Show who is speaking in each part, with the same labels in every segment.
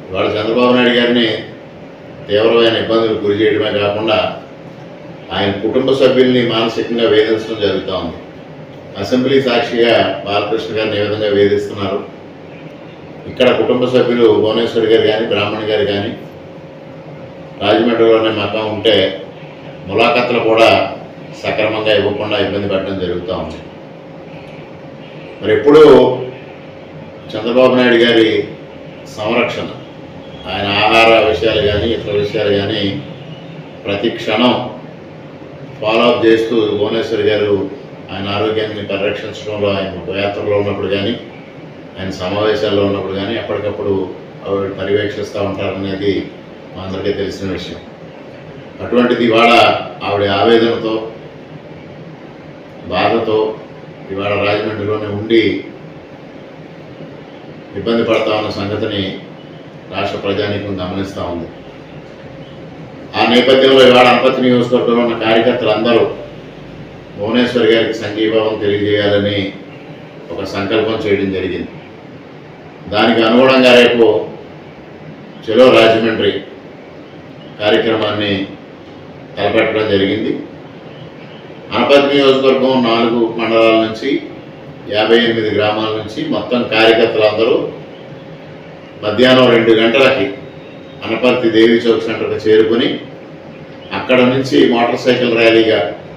Speaker 1: ఇవాళ చంద్రబాబు నాయుడు గారిని తీవ్రమైన ఇబ్బందులకు గురి చేయడమే కాకుండా ఆయన కుటుంబ సభ్యుల్ని మానసికంగా వేధించడం జరుగుతూ ఉంది అసెంబ్లీ సాక్షిగా బాలకృష్ణ గారిని ఏ విధంగా వేధిస్తున్నారు ఇక్కడ కుటుంబ సభ్యులు భువనేశ్వరి గారు కానీ బ్రాహ్మణి గారు కానీ రాజమండ్రిలోనే మకం ఉంటే ములాఖత్లు కూడా సక్రమంగా ఇవ్వకుండా ఇబ్బంది పెట్టడం జరుగుతూ ఉంది మరి ఎప్పుడు చంద్రబాబు నాయుడు గారి సంరక్షణ ఆయన ఆహార విషయాలు కానీ ఇతర విషయాలు కానీ ప్రతి క్షణం ఫాలో అప్ చేస్తూ భువనేశ్వరి గారు ఆయన ఆరోగ్యాన్ని పరిరక్షించడంలో ఆయన యాత్రలో ఉన్నప్పుడు కానీ ఆయన సమావేశాల్లో ఉన్నప్పుడు కానీ ఎప్పటికప్పుడు ఆవిడ పర్యవేక్షిస్తూ ఉంటారనేది మా అందరికీ తెలిసిన విషయం అటువంటిది ఇవాళ ఆవిడ ఆవేదనతో బాధతో ఇవాళ రాజమండ్రిలోనే ఉండి ఇబ్బంది పడతా ఉన్న సంగతిని రాష్ట్ర ప్రజానీకం గమనిస్తూ ఉంది ఆ నేపథ్యంలో ఇవాళ అనపతి నియోజకవర్గంలో ఉన్న కార్యకర్తలు అందరూ భువనేశ్వరి గారికి సంఘీభావం తెలియజేయాలని ఒక సంకల్పం చేయడం జరిగింది దానికి అనుగుణంగా రేపు చెలో రాజమండ్రి కార్యక్రమాన్ని తలపెట్టడం జరిగింది అనపతి నియోజకవర్గం నాలుగు మండలాల నుంచి యాభై ఎనిమిది గ్రామాల నుంచి మొత్తం కార్యకర్తలందరూ మధ్యాహ్నం రెండు గంటలకి అనపర్తి దేవి చౌక్ సెంటర్కి చేరుకుని అక్కడ నుంచి మోటార్ సైకిల్ ర్యాలీగా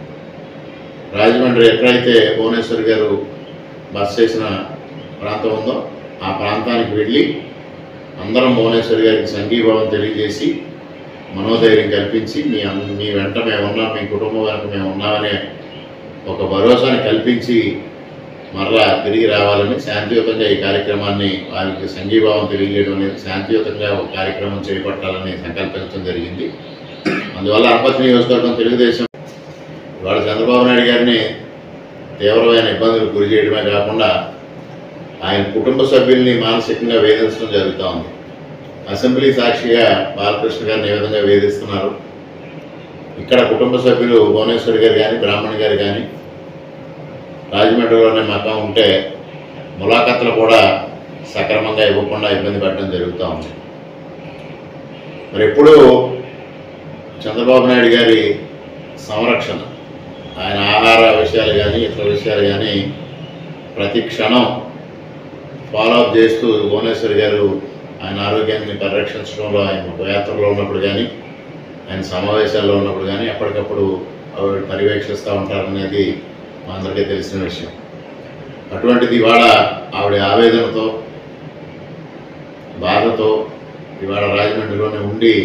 Speaker 1: రాజమండ్రి ఎక్కడైతే భువనేశ్వర్ గారు బస్ చేసిన ప్రాంతం ఉందో ఆ ప్రాంతానికి వెళ్ళి అందరం భువనేశ్వరి గారికి సంఘీభావం తెలియజేసి మనోధైర్యం కల్పించి మీ అన్- మీ వెంట మేము ఉన్నాం మీ కుటుంబం వెనక మేము ఉన్నామనే ఒక భరోసాని కల్పించి మరలా తిరిగి రావాలని శాంతియుతంగా ఈ కార్యక్రమాన్ని వారికి సంఘీభావం తెలియజేయడం అనేది శాంతియుతంగా ఒక కార్యక్రమం చేపట్టాలని సంకల్పించడం జరిగింది అందువల్ల అనపతి నియోజకవర్గం తెలుగుదేశం ఇవాళ చంద్రబాబు నాయుడు గారిని తీవ్రమైన ఇబ్బందులకు గురి చేయడమే కాకుండా ఆయన కుటుంబ సభ్యుల్ని మానసికంగా వేధించడం జరుగుతూ ఉంది అసెంబ్లీ సాక్షిగా బాలకృష్ణ గారిని ఏ విధంగా వేధిస్తున్నారు ఇక్కడ కుటుంబ సభ్యులు భువనేశ్వరి గారు కానీ బ్రాహ్మణి గారు కానీ రాజమండ్రిలోనే మకం ఉంటే ములాఖత్లు కూడా సక్రమంగా ఇవ్వకుండా ఇబ్బంది పెట్టడం జరుగుతూ ఉంది మరి ఎప్పుడు చంద్రబాబు నాయుడు గారి సంరక్షణ ఆయన ఆహార విషయాలు కానీ ఇతర విషయాలు కానీ ప్రతి క్షణం ఫాలో అప్ చేస్తూ భువనేశ్వరి గారు ఆయన ఆరోగ్యాన్ని పరిరక్షించడంలో ఆయన యాత్రలో ఉన్నప్పుడు కానీ ఆయన సమావేశాల్లో ఉన్నప్పుడు కానీ ఎప్పటికప్పుడు ఆవిడ పర్యవేక్షిస్తూ ఉంటారనేది మా అందరికీ తెలిసిన విషయం అటువంటిది ఇవాళ ఆవిడ ఆవేదనతో బాధతో ఇవాళ రాజమండ్రిలోనే ఉండి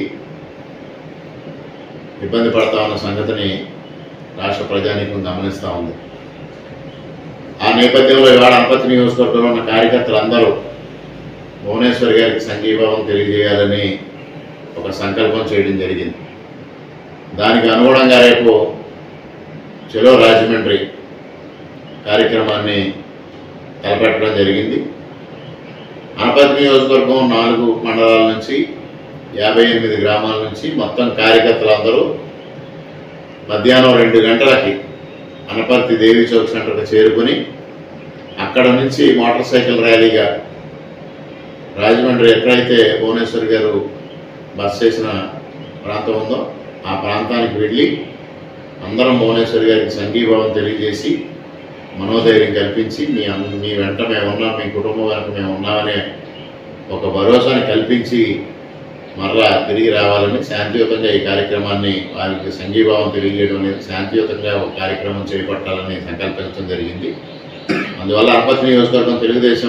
Speaker 1: ఇబ్బంది పడతా ఉన్న సంగతిని రాష్ట్ర ప్రజానీకం గమనిస్తూ ఉంది ఆ నేపథ్యంలో ఇవాళ అనపతి నియోజకవర్గంలో ఉన్న కార్యకర్తలు అందరూ భువనేశ్వరి గారికి సంఘీభావం తెలియజేయాలని ఒక సంకల్పం చేయడం జరిగింది దానికి అనుగుణంగా రేపు చెలో రాజమండ్రి కార్యక్రమాన్ని తలపెట్టడం జరిగింది అనపతి నియోజకవర్గం నాలుగు మండలాల నుంచి యాభై ఎనిమిది గ్రామాల నుంచి మొత్తం కార్యకర్తలందరూ మధ్యాహ్నం రెండు గంటలకి అనపర్తి దేవి చౌక్ సెంటర్కి చేరుకుని అక్కడ నుంచి మోటార్ సైకిల్ ర్యాలీగా రాజమండ్రి ఎక్కడైతే భువనేశ్వర్ గారు బస్ చేసిన ప్రాంతం ఉందో ఆ ప్రాంతానికి వెళ్ళి అందరం భువనేశ్వరి గారికి సంఘీభావం తెలియజేసి మనోధైర్యం కల్పించి మీ అన్- మీ వెంట మేము ఉన్నాం మీ కుటుంబం వెనక మేము ఉన్నామనే ఒక భరోసాని కల్పించి మరలా తిరిగి రావాలని శాంతియుతంగా ఈ కార్యక్రమాన్ని వారికి సంఘీభావం తెలియజేయడం అనేది శాంతియుతంగా ఒక కార్యక్రమం చేపట్టాలని సంకల్పించడం జరిగింది అందువల్ల అనపతి నియోజకవర్గం తెలుగుదేశం